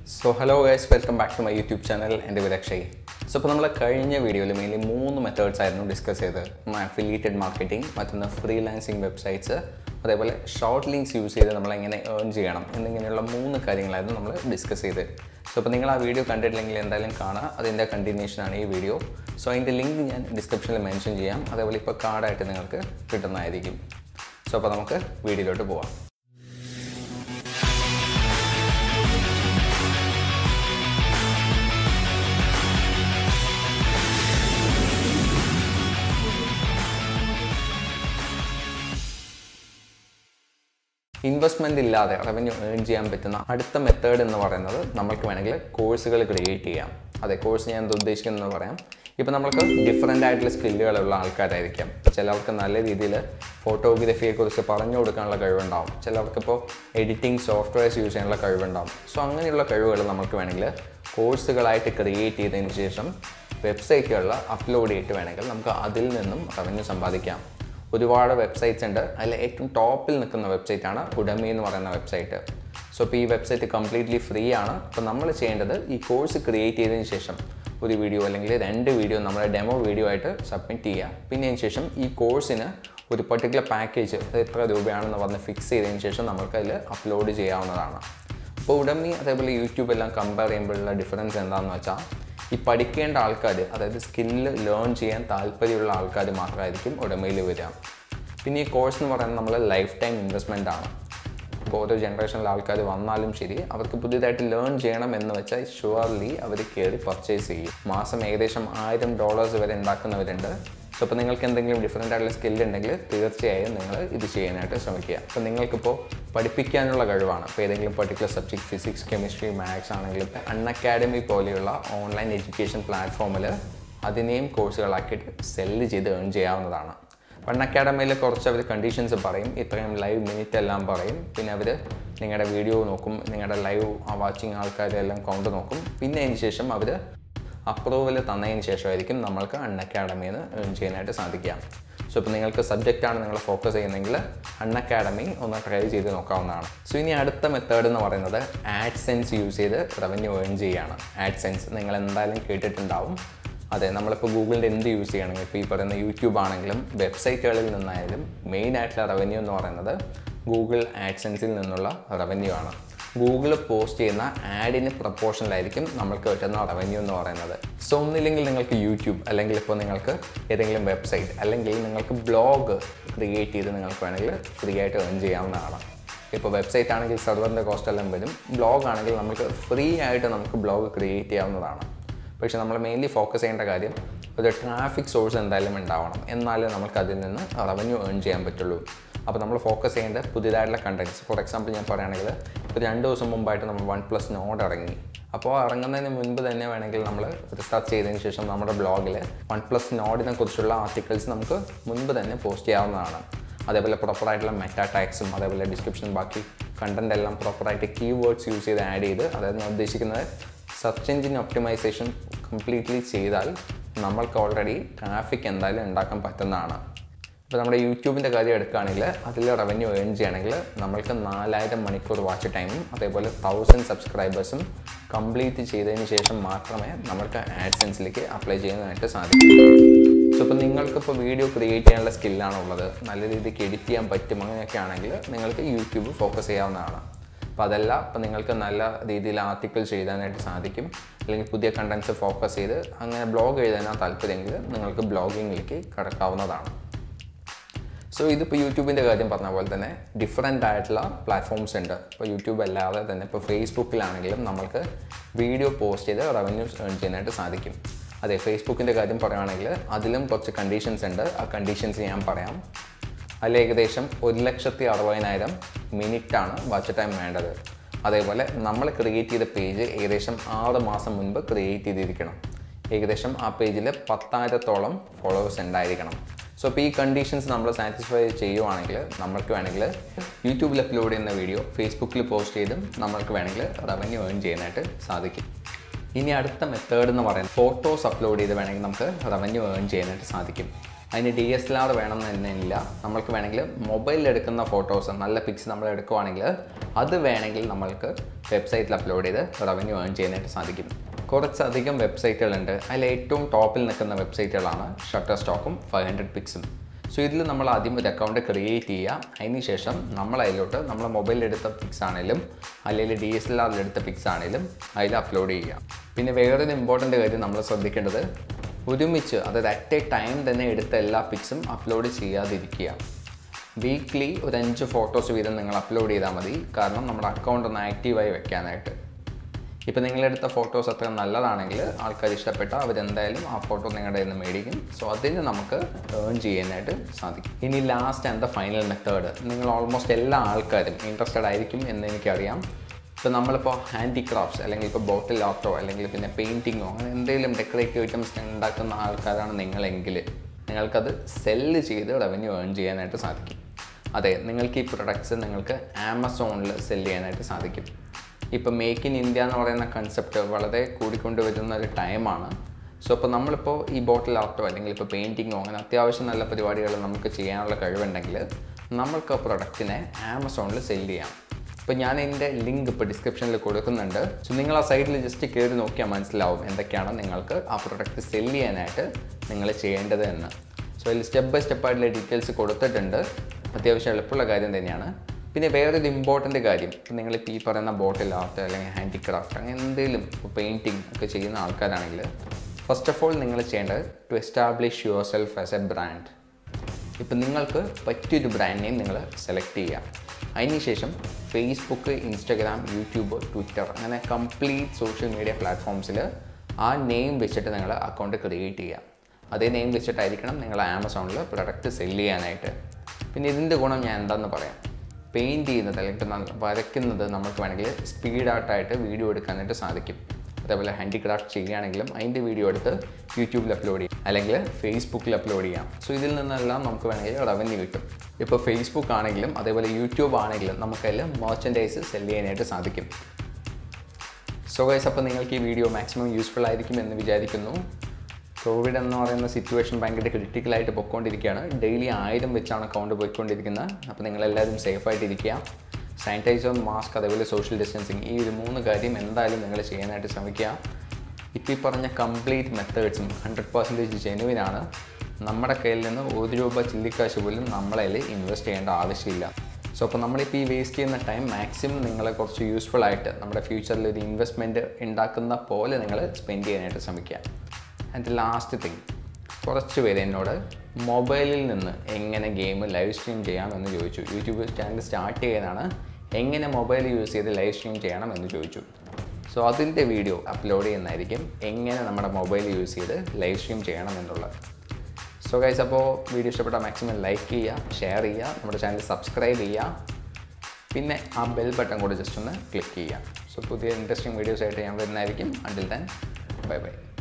so hello guys welcome back to my YouTube channel എൻ്റെ പേര് Akshay so ഇപ്പോൾ നമ്മൾ കഴിഞ്ഞ വീഡിയോയിൽ മെയിൻലി മൂന്ന് മെത്തേഡ്സ് ആയിരുന്നു ഡിസ്കസ് ചെയ്തത് അഫിലിയേറ്റഡ് മാർക്കറ്റിംഗ് മറ്റൊന്ന് ഫ്രീലാൻസിങ് വെബ്സൈറ്റ്സ് അതേപോലെ ഷോർട്ട് ലിങ്ക്സ് യൂസ് ചെയ്ത് നമ്മൾ എങ്ങനെ ഏൺ ചെയ്യണം എന്നിങ്ങനെയുള്ള മൂന്ന് കാര്യങ്ങളായിരുന്നു നമ്മൾ ഡിസ്കസ് ചെയ്തത് സോ അപ്പോൾ നിങ്ങൾ ആ വീഡിയോ കണ്ടിട്ടില്ലെങ്കിൽ എന്തായാലും കാണുക അതിൻ്റെ കണ്ടിന്യൂഷനാണ് ഈ വീഡിയോ സോ അതിൻ്റെ ലിങ്ക് ഞാൻ ഡിസ്ക്രിപ്ഷനിൽ മെൻഷൻ ചെയ്യാം അതേപോലെ ഇപ്പോൾ കാർഡായിട്ട് നിങ്ങൾക്ക് കിട്ടുന്നതായിരിക്കും സോ അപ്പോൾ നമുക്ക് വീഡിയോയിലോട്ട് പോവാം ഇൻവെസ്റ്റ്മെൻ്റ് ഇല്ലാതെ റവന്യൂ ഏൺ ചെയ്യാൻ പറ്റുന്ന അടുത്ത മെത്തേഡ് എന്ന് പറയുന്നത് നമ്മൾക്ക് വേണമെങ്കിൽ കോഴ്സുകൾ ക്രിയേറ്റ് ചെയ്യാം അതെ കോഴ്സ് ഞാൻ എന്താ ഉദ്ദേശിക്കുന്നത് പറയാം ഇപ്പോൾ നമ്മൾക്ക് ഡിഫറെൻ്റ് ആയിട്ടുള്ള സ്കില്ലുകളുള്ള ആൾക്കാരായിരിക്കാം ചിലർക്ക് നല്ല രീതിയിൽ ഫോട്ടോഗ്രാഫിയെക്കുറിച്ച് പറഞ്ഞു കൊടുക്കാനുള്ള കഴിവുണ്ടാവും ചിലർക്കിപ്പോൾ എഡിറ്റിംഗ് സോഫ്റ്റ്വെയർസ് യൂസ് ചെയ്യാനുള്ള കഴിവുണ്ടാവും സോ അങ്ങനെയുള്ള കഴിവുകൾ നമുക്ക് വേണമെങ്കിൽ കോഴ്സുകളായിട്ട് ക്രിയേറ്റ് ചെയ്തതിന് ശേഷം വെബ്സൈറ്റുകളിൽ അപ്ലോഡ് ചെയ്തിട്ട് വേണമെങ്കിൽ നമുക്ക് അതിൽ നിന്നും റവന്യൂ സമ്പാദിക്കാം ഒരുപാട് വെബ്സൈറ്റ്സ് ഉണ്ട് അതിൽ ഏറ്റവും ടോപ്പിൽ നിൽക്കുന്ന വെബ്സൈറ്റാണ് ഉടമി എന്ന് പറയുന്ന വെബ്സൈറ്റ് സോ ഇപ്പോൾ ഈ വെബ്സൈറ്റ് കംപ്ലീറ്റ്ലി ഫ്രീ ആണ് അപ്പോൾ നമ്മൾ ചെയ്യേണ്ടത് ഈ കോഴ്സ് ക്രിയേറ്റ് ചെയ്തതിന് ശേഷം ഒരു വീഡിയോ അല്ലെങ്കിൽ രണ്ട് വീഡിയോ നമ്മുടെ ഡെമോ വീഡിയോ ആയിട്ട് സബ്മിറ്റ് ചെയ്യുക പിന്നെ അതിന് ശേഷം ഈ കോഴ്സിന് ഒരു പർട്ടിക്കുലർ പാക്കേജ് അത് എത്ര രൂപയാണെന്ന് പറഞ്ഞ് ഫിക്സ് ചെയ്തതിന് ശേഷം നമുക്ക് അതിൽ അപ്ലോഡ് ചെയ്യാവുന്നതാണ് അപ്പോൾ ഉടമി അതേപോലെ യൂട്യൂബ് എല്ലാം കമ്പയർ ചെയ്യുമ്പോഴുള്ള ഡിഫറൻസ് എന്താണെന്ന് വെച്ചാൽ ഈ പഠിക്കേണ്ട ആൾക്കാർ അതായത് സ്കില്ല് ലേൺ ചെയ്യാൻ താല്പര്യമുള്ള ആൾക്കാർ മാത്രമായിരിക്കും ഉടമയിൽ വരിക പിന്നെ ഈ കോഴ്സ് എന്ന് പറയുന്നത് നമ്മൾ ലൈഫ് ടൈം ഇൻവെസ്റ്റ്മെൻ്റ് ആണ് ഇപ്പോൾ ഓരോ ജനറേഷനിലെ ആൾക്കാർ വന്നാലും ശരി അവർക്ക് പുതിയതായിട്ട് ലേൺ ചെയ്യണം എന്ന് വെച്ചാൽ ഷുവർലി അവർ കയറി പർച്ചേസ് ചെയ്യും മാസം ഏകദേശം ആയിരം ഡോളേഴ്സ് വരെ ഉണ്ടാക്കുന്നവരുണ്ട് സോ അപ്പോൾ നിങ്ങൾക്ക് എന്തെങ്കിലും ഡിഫറെൻ്റ് ആയിട്ടുള്ള സ്കില്ല് ഉണ്ടെങ്കിൽ തീർച്ചയായും നിങ്ങൾ ഇത് ചെയ്യാനായിട്ട് ശ്രമിക്കുക അപ്പോൾ നിങ്ങൾക്കിപ്പോൾ പഠിപ്പിക്കാനുള്ള കഴിവാണ് ഇപ്പോൾ ഏതെങ്കിലും particular subject physics chemistry maths ആണെങ്കിലും അൺ അക്കാഡമി പോലെയുള്ള ഓൺലൈൻ എഡ്യൂക്കേഷൻ പ്ലാറ്റ്ഫോമിൽ അതിനെയും കോഴ്സുകളാക്കിയിട്ട് സെല്ല് ചെയ്ത് ഏൺ ചെയ്യാവുന്നതാണ് വൺ അക്കാഡമിയിൽ കുറച്ച് അവർ കണ്ടീഷൻസ് പറയും ഇത്രയും ലൈവ് മിനിറ്റ് എല്ലാം പറയും പിന്നെ അവർ നിങ്ങളുടെ വീഡിയോ നോക്കും നിങ്ങളുടെ ലൈവ് വാച്ചിങ് ആൾക്കാരെല്ലാം കൗണ്ട് നോക്കും പിന്നെ അതിന് ശേഷം അവർ അപ്രൂവൽ തന്നതിന് ശേഷമായിരിക്കും നമ്മൾക്ക് അൺ അക്കാഡമിയിൽ നിന്ന് ഏൺ ചെയ്യാനായിട്ട് സാധിക്കുക സോ ഇപ്പോൾ നിങ്ങൾക്ക് സബ്ജക്റ്റാണ് നിങ്ങൾ ഫോക്കസ് ചെയ്യുന്നതെങ്കിൽ അൺ അക്കാഡമി ഒന്ന് ട്രൈ ചെയ്ത് നോക്കാവുന്നതാണ് സോ ഇനി അടുത്ത മെത്തേഡ് എന്ന് പറയുന്നത് ആഡ് സെൻസ് യൂസ് ചെയ്ത് റവന്യൂ ഏൺ ചെയ്യുകയാണ് ആഡ് സെൻസ് നിങ്ങൾ എന്തായാലും കേട്ടിട്ടുണ്ടാവും അതെ നമ്മളിപ്പോൾ ഗൂഗിളിൻ്റെ എന്ത് യൂസ് ചെയ്യണമെങ്കിൽ ഇപ്പോൾ ഈ പറയുന്ന യൂട്യൂബ് ആണെങ്കിലും വെബ്സൈറ്റുകളിൽ നിന്നായാലും മെയിൻ ആയിട്ടുള്ള റവന്യൂ എന്ന് പറയുന്നത് ഗൂഗിൾ ആഡ്സെൻസിൽ നിന്നുള്ള റവന്യൂ ആണ് ഗൂഗിൾ പോസ്റ്റ് ചെയ്യുന്ന ആഡിന് പ്രപ്പോർഷനിലായിരിക്കും നമ്മൾക്ക് കിട്ടുന്ന റവന്യൂ എന്ന് പറയുന്നത് സോ ഒന്നില്ലെങ്കിൽ നിങ്ങൾക്ക് യൂട്യൂബ് അല്ലെങ്കിൽ ഇപ്പോൾ നിങ്ങൾക്ക് ഏതെങ്കിലും വെബ്സൈറ്റ് അല്ലെങ്കിൽ നിങ്ങൾക്ക് ബ്ലോഗ് ക്രിയേറ്റ് ചെയ്ത് നിങ്ങൾക്ക് വേണമെങ്കിൽ ഫ്രീ ആയിട്ട് ഏൺ ചെയ്യാവുന്നതാണ് ഇപ്പോൾ വെബ്സൈറ്റ് ആണെങ്കിൽ സെർവറിൻ്റെ കോസ്റ്റ് എല്ലാം വരും ബ്ലോഗ് ആണെങ്കിൽ നമുക്ക് ഫ്രീ ആയിട്ട് നമുക്ക് ബ്ലോഗ് ക്രിയേറ്റ് ചെയ്യാവുന്നതാണ് പക്ഷേ നമ്മൾ മെയിൻലി ഫോക്കസ് ചെയ്യേണ്ട കാര്യം ഒരു ട്രാഫിക് സോഴ്സ് എന്തായാലും ഉണ്ടാവണം എന്നാലേ നമുക്ക് അതിൽ നിന്ന് റവന്യൂ ഏൺ ചെയ്യാൻ പറ്റുള്ളൂ അപ്പോൾ നമ്മൾ ഫോക്കസ് ചെയ്യേണ്ട പുതിയതായിട്ടുള്ള കണ്ടൻറ്റ്സ് ഫോർ എക്സാമ്പിൾ ഞാൻ പറയുകയാണെങ്കിൽ ഇപ്പോൾ രണ്ട് ദിവസം മുമ്പായിട്ട് നമ്മൾ വൺ പ്ലസ് നോഡ് ഇറങ്ങി അപ്പോൾ ഇറങ്ങുന്നതിന് മുൻപ് തന്നെ വേണമെങ്കിൽ നമ്മൾ റിസർച്ച് ചെയ്തതിന് ശേഷം നമ്മുടെ ബ്ലോഗിൽ വൺ പ്ലസ് നോഡിനെ കുറിച്ചുള്ള ആർട്ടിക്കിൾസ് നമുക്ക് മുൻപ് തന്നെ പോസ്റ്റ് ചെയ്യാവുന്നതാണ് അതേപോലെ പ്രോപ്പറായിട്ടുള്ള മെറ്റാ ടാക്സും അതേപോലെ ഡിസ്ക്രിപ്ഷൻ ബാക്കി കണ്ടന്റ് എല്ലാം പ്രോപ്പറായിട്ട് കീവേഡ്സ് യൂസ് ചെയ്ത് ആഡ് ചെയ്ത് അതായത് ഞാൻ ഉദ്ദേശിക്കുന്നത് സെർച്ച് എഞ്ചിൻ ഒപ്റ്റിമൈസേഷൻ കംപ്ലീറ്റ്ലി ചെയ്താൽ നമ്മൾക്ക് ഓൾറെഡി ട്രാഫിക് എന്തായാലും ഉണ്ടാക്കാൻ പറ്റുന്നതാണ് ഇപ്പോൾ നമ്മുടെ യൂട്യൂബിൻ്റെ കാര്യം എടുക്കുകയാണെങ്കിൽ അതിൽ റവന്യൂ ഏൺ ചെയ്യണമെങ്കിൽ നമ്മൾക്ക് നാലായിരം മണിക്കൂർ വാച്ച് ടൈമും അതേപോലെ തൗസൻഡ് സബ്സ്ക്രൈബേഴ്സും കംപ്ലീറ്റ് ചെയ്തതിന് ശേഷം മാത്രമേ നമ്മൾക്ക് ആഡ്സെൻസിലേക്ക് അപ്ലൈ ചെയ്യാനായിട്ട് സാധിക്കൂ സോ ഇപ്പോൾ നിങ്ങൾക്കിപ്പോൾ വീഡിയോ ക്രിയേറ്റ് ചെയ്യാനുള്ള സ്കില്ലാണ് ഉള്ളത് നല്ല രീതിക്ക് എഡിറ്റ് ചെയ്യാൻ പറ്റും അങ്ങനെയൊക്കെ ആണെങ്കിൽ നിങ്ങൾക്ക് യൂട്യൂബ് ഫോക്കസ് ചെയ്യാവുന്നതാണ് അപ്പോൾ അതല്ല ഇപ്പോൾ നിങ്ങൾക്ക് നല്ല രീതിയിൽ ആർട്ടിക്കിൾസ് എഴുതാനായിട്ട് സാധിക്കും അല്ലെങ്കിൽ പുതിയ കണ്ടൻസ് ഫോക്കസ് ചെയ്ത് അങ്ങനെ ബ്ലോഗ് എഴുതാനാണ് താല്പര്യമെങ്കിൽ നിങ്ങൾക്ക് ബ്ലോഗിങ്ങിലേക്ക് കടക്കാവുന്നതാണ് സോ ഇതിപ്പോൾ യൂട്യൂബിൻ്റെ കാര്യം പറഞ്ഞ പോലെ തന്നെ ഡിഫറെൻ്റ് ആയിട്ടുള്ള പ്ലാറ്റ്ഫോംസ് ഉണ്ട് ഇപ്പോൾ യൂട്യൂബ് അല്ലാതെ തന്നെ ഇപ്പോൾ ഫേസ്ബുക്കിലാണെങ്കിലും നമ്മൾക്ക് വീഡിയോ പോസ്റ്റ് ചെയ്ത് റവന്യൂസ് ഏൺ ചെയ്യാനായിട്ട് സാധിക്കും അതെ ഫേസ്ബുക്കിൻ്റെ കാര്യം പറയുകയാണെങ്കിൽ അതിലും കുറച്ച് കണ്ടീഷൻസ് ഉണ്ട് ആ കണ്ടീഷൻസ് ഞാൻ പറയാം അതിൽ ഏകദേശം ഒരു ലക്ഷത്തി അറുപതിനായിരം മിനിറ്റാണ് വാച്ച് ടൈം വേണ്ടത് അതേപോലെ നമ്മൾ ക്രിയേറ്റ് ചെയ്ത പേജ് ഏകദേശം ആറ് മാസം മുൻപ് ക്രിയേറ്റ് ചെയ്തിരിക്കണം ഏകദേശം ആ പേജിൽ പത്തായിരത്തോളം ഫോളോവേഴ്സ് ഉണ്ടായിരിക്കണം സോ അപ്പോൾ ഈ കണ്ടീഷൻസ് നമ്മൾ സാറ്റിസ്ഫൈ ചെയ്യുവാണെങ്കിൽ നമ്മൾക്ക് വേണമെങ്കിൽ യൂട്യൂബിൽ അപ്ലോഡ് ചെയ്യുന്ന വീഡിയോ ഫേസ്ബുക്കിൽ പോസ്റ്റ് ചെയ്തും നമ്മൾക്ക് വേണമെങ്കിൽ റവന്യൂ ഏൺ ചെയ്യാനായിട്ട് സാധിക്കും ഇനി അടുത്ത മെത്തേഡ് എന്ന് പറയുന്നത് ഫോട്ടോസ് അപ്ലോഡ് ചെയ്ത് വേണമെങ്കിൽ നമുക്ക് റവന്യൂ ഏൺ ചെയ്യാനായിട്ട് സാധിക്കും അതിന് ഡി എസ് എൽ ആർ വേണമെന്ന് തന്നെയില്ല നമ്മൾക്ക് വേണമെങ്കിൽ മൊബൈലിൽ എടുക്കുന്ന ഫോട്ടോസ് നല്ല പിക്സ് നമ്മൾ എടുക്കുവാണെങ്കിൽ അത് വേണമെങ്കിൽ നമ്മൾക്ക് വെബ്സൈറ്റിൽ അപ്ലോഡ് ചെയ്ത് റവന്യൂ ഏൺ ചെയ്യാനായിട്ട് സാധിക്കും കുറച്ചധികം വെബ്സൈറ്റുകളുണ്ട് അതിൽ ഏറ്റവും ടോപ്പിൽ നിൽക്കുന്ന വെബ്സൈറ്റുകളാണ് ഷട്ടർ സ്റ്റോക്കും ഫൈവ് ഹൺഡ്രഡ് പിക്സും സോ ഇതിൽ നമ്മൾ ആദ്യം ഒരു അക്കൗണ്ട് ക്രിയേറ്റ് ചെയ്യുക അതിന് ശേഷം നമ്മൾ അതിലോട്ട് നമ്മൾ മൊബൈലിൽ എടുത്ത പിക്സ് ആണെങ്കിലും അല്ലെങ്കിൽ ഡി എസ് എൽ ആറിൽ എടുത്ത പിക്സ് ആണെങ്കിലും അതിൽ അപ്ലോഡ് ചെയ്യുക പിന്നെ വേറൊരു ഇമ്പോർട്ടൻ്റ് കാര്യം നമ്മൾ ശ്രദ്ധിക്കേണ്ടത് ഒരുമിച്ച് അതായത് അറ്റ് എ ടൈം തന്നെ എടുത്ത എല്ലാ പിക്സും അപ്ലോഡ് ചെയ്യാതിരിക്കുക വീക്ക്ലി ഒരു അഞ്ച് ഫോട്ടോസ് വീതം നിങ്ങൾ അപ്ലോഡ് ചെയ്താൽ മതി കാരണം നമ്മുടെ അക്കൗണ്ട് ഒന്ന് ആക്റ്റീവായി വെക്കാനായിട്ട് ഇപ്പോൾ നിങ്ങളെടുത്ത ഫോട്ടോസ് അത്ര നല്ലതാണെങ്കിൽ ആൾക്കാർ ഇഷ്ടപ്പെട്ട അവരെന്തായാലും ആ ഫോട്ടോ നിങ്ങളുടെ കയ്യിൽ നിന്ന് മേടിക്കും സോ അതിന് നമുക്ക് ഏൺ ചെയ്യാനായിട്ട് സാധിക്കും ഇനി last and the final method നിങ്ങൾ ഓൾമോസ്റ്റ് എല്ലാ ആൾക്കാരും ഇൻട്രസ്റ്റഡ് ആയിരിക്കും എന്ന് എനിക്കറിയാം ഇപ്പോൾ നമ്മളിപ്പോൾ ഹാൻഡിക്രാഫ്റ്റ്സ് അല്ലെങ്കിൽ ഇപ്പോൾ ബോട്ടിൽ ആർട്ടോ അല്ലെങ്കിൽ പിന്നെ പെയിൻറ്റിങ്ങോ അങ്ങനെ എന്തെങ്കിലും ഡെക്കറേറ്റീവ് ഐറ്റംസ് ഉണ്ടാക്കുന്ന ആൾക്കാരാണ് നിങ്ങളെങ്കിൽ നിങ്ങൾക്കത് സെല്ല് ചെയ്ത് റവന്യൂ ഏൺ ചെയ്യാനായിട്ട് സാധിക്കും അതെ നിങ്ങൾക്ക് ഈ പ്രൊഡക്ട്സ് നിങ്ങൾക്ക് ആമസോണിൽ സെല്ല് ചെയ്യാനായിട്ട് സാധിക്കും ഇപ്പോൾ മേക്ക് ഇൻ ഇന്ത്യ എന്ന് പറയുന്ന കൺസെപ്റ്റ് വളരെ കൂടിക്കൊണ്ട് വരുന്ന ഒരു ടൈമാണ് സോ ഇപ്പോൾ നമ്മളിപ്പോൾ ഈ ബോട്ടിൽ ആർട്ടോ അല്ലെങ്കിൽ ഇപ്പോൾ പെയിൻറ്റിങ്ങോ അങ്ങനെ അത്യാവശ്യം നല്ല പരിപാടികൾ നമുക്ക് ചെയ്യാനുള്ള കഴിവുണ്ടെങ്കിൽ നമ്മൾക്ക് ആ പ്രൊഡക്റ്റിനെ ആമസോണിൽ സെല്ല് ചെയ്യാം ഇപ്പോൾ ഞാൻ എൻ്റെ ലിങ്ക് ഇപ്പോൾ ഡിസ്ക്രിപ്ഷനിൽ കൊടുക്കുന്നുണ്ട് സോ നിങ്ങൾ ആ സൈറ്റിൽ ജസ്റ്റ് കയറി നോക്കിയാൽ മനസ്സിലാവും എന്തൊക്കെയാണ് നിങ്ങൾക്ക് ആ പ്രൊഡക്റ്റ് സെല്ല് ചെയ്യാനായിട്ട് നിങ്ങൾ ചെയ്യേണ്ടത് എന്ന് സോ അതിൽ സ്റ്റെപ്പ് ബൈ സ്റ്റെപ്പായിട്ടുള്ള ഡീറ്റെയിൽസ് കൊടുത്തിട്ടുണ്ട് അത്യാവശ്യം എളുപ്പമുള്ള കാര്യം തന്നെയാണ് പിന്നെ വേറൊരു ഇമ്പോർട്ടൻ്റ് കാര്യം ഇപ്പം നിങ്ങളിപ്പോൾ ഈ പറയുന്ന ബോട്ടിൽ ആർട്ട് അല്ലെങ്കിൽ ഹാൻഡിക്രാഫ്റ്റ് അങ്ങനെ എന്തെങ്കിലും പെയിൻറ്റിങ് ഒക്കെ ചെയ്യുന്ന ആൾക്കാരാണെങ്കിൽ ഫസ്റ്റ് ഓഫ് ഓൾ നിങ്ങൾ ചെയ്യേണ്ടത് to establish yourself as a brand ഇപ്പം നിങ്ങൾക്ക് പറ്റിയൊരു ബ്രാൻഡ് നെയിം നിങ്ങൾ സെലക്ട് ചെയ്യുക അതിനുശേഷം ഫേസ്ബുക്ക് ഇൻസ്റ്റഗ്രാം യൂട്യൂബ് ട്വിറ്റർ അങ്ങനെ കംപ്ലീറ്റ് സോഷ്യൽ മീഡിയ പ്ലാറ്റ്ഫോംസിൽ ആ നെയിം വെച്ചിട്ട് നിങ്ങൾ അക്കൗണ്ട് ക്രിയേറ്റ് ചെയ്യുക അതേ നെയിം വെച്ചിട്ടായിരിക്കണം നിങ്ങൾ ആമസോണിൽ പ്രൊഡക്റ്റ് സെല്ല് ചെയ്യാനായിട്ട് പിന്നെ ഇതിൻ്റെ ഗുണം ഞാൻ എന്താണെന്ന് പറയാം പെയിൻറ്റ് ചെയ്യുന്നത് അല്ലെങ്കിൽ നല്ല വരയ്ക്കുന്നത് നമുക്ക് വേണമെങ്കിൽ സ്പീഡായിട്ടായിട്ട് വീഡിയോ എടുക്കാനായിട്ട് സാധിക്കും അതേപോലെ ഹാൻഡിക്രാഫ്റ്റ് ചെയ്യുകയാണെങ്കിലും അതിൻ്റെ വീഡിയോ എടുത്ത് യൂട്യൂബിൽ അപ്ലോഡ് ചെയ്യാം അല്ലെങ്കിൽ ഫേസ്ബുക്കിൽ അപ്ലോഡ് ചെയ്യാം സോ ഇതിൽ നിന്നെല്ലാം നമുക്ക് വേണമെങ്കിൽ റവന്യൂ കിട്ടും ഇപ്പോൾ ഫേസ്ബുക്ക് ആണെങ്കിലും അതേപോലെ യൂട്യൂബ് ആണെങ്കിലും നമുക്കതിൽ മെർച്ചൻഡൈസ് സെല് ചെയ്യാനായിട്ട് സാധിക്കും സോ ഗൈസ് അപ്പോൾ നിങ്ങൾക്ക് ഈ വീഡിയോ മാക്സിമം യൂസ്ഫുൾ ആയിരിക്കും എന്ന് വിചാരിക്കുന്നു കോവിഡ് എന്ന് പറയുന്ന സിറ്റുവേഷൻ ഭയങ്കര ക്രിട്ടിക്കലായിട്ട് പൊയ്ക്കൊണ്ടിരിക്കുകയാണ് ഡെയിലി ആയിരം വെച്ചാണ് അക്കൗണ്ട് പോയിക്കൊണ്ടിരിക്കുന്നത് അപ്പോൾ നിങ്ങളെല്ലാവരും സേഫായിട്ടിരിക്കുക സാനിറ്റൈസർ മാസ്ക് അതേപോലെ സോഷ്യൽ ഡിസ്റ്റൻസിങ് ഈ ഒരു മൂന്ന് കാര്യം എന്തായാലും നിങ്ങൾ ചെയ്യാനായിട്ട് ശ്രമിക്കുക ഇപ്പോൾ ഈ പറഞ്ഞ കംപ്ലീറ്റ് മെത്തേഡ്സും ഹൺഡ്രഡ് പെർസെൻറ്റേജ് ജെനുവിനാണ് നമ്മുടെ കയ്യിൽ നിന്ന് ഒരു രൂപ ചില്ലിക്കാശ് പോലും നമ്മളതിൽ ഇൻവെസ്റ്റ് ചെയ്യേണ്ട ആവശ്യമില്ല സോ അപ്പോൾ നമ്മളിപ്പോൾ ഈ വേസ്റ്റ് ചെയ്യുന്ന ടൈം മാക്സിമം നിങ്ങളെ കുറച്ച് യൂസ്ഫുൾ ആയിട്ട് നമ്മുടെ ഫ്യൂച്ചറിൽ ഒരു ഇൻവെസ്റ്റ്മെൻറ്റ് ഉണ്ടാക്കുന്ന പോലെ നിങ്ങൾ സ്പെൻഡ് ചെയ്യാനായിട്ട് ശ്രമിക്കുക ആൻഡ് ലാസ്റ്റ് തിങ് കുറച്ച് പേര് എന്നോട് മൊബൈലിൽ നിന്ന് എങ്ങനെ ഗെയിം ലൈവ് സ്ട്രീം ചെയ്യാമെന്ന് ചോദിച്ചു യൂട്യൂബ് ചാനൽ സ്റ്റാർട്ട് ചെയ്യാനാണ് എങ്ങനെ മൊബൈൽ യൂസ് ചെയ്ത് ലൈവ് സ്ട്രീം ചെയ്യണം എന്ന് ചോദിച്ചു സോ അതിൻ്റെ വീഡിയോ അപ്ലോഡ് ചെയ്യുന്നതായിരിക്കും എങ്ങനെ നമ്മുടെ മൊബൈൽ യൂസ് ചെയ്ത് ലൈവ് സ്ട്രീം ചെയ്യണം എന്നുള്ളത് സോ ഗൈസ് അപ്പോൾ വീഡിയോ ഇഷ്ടപ്പെട്ടാൽ മാക്സിമം ലൈക്ക് ചെയ്യുക ഷെയർ ചെയ്യുക നമ്മുടെ ചാനൽ സബ്സ്ക്രൈബ് ചെയ്യുക പിന്നെ ആ ബെൽ ബട്ടൺ കൂടെ ജസ്റ്റ് ഒന്ന് ക്ലിക്ക് ചെയ്യുക സോ പുതിയ ഇൻട്രസ്റ്റിംഗ് വീഡിയോസ് ആയിട്ട് ഞാൻ വരുന്നതായിരിക്കും അണ്ടിൽ ദൻ ബൈ ബൈ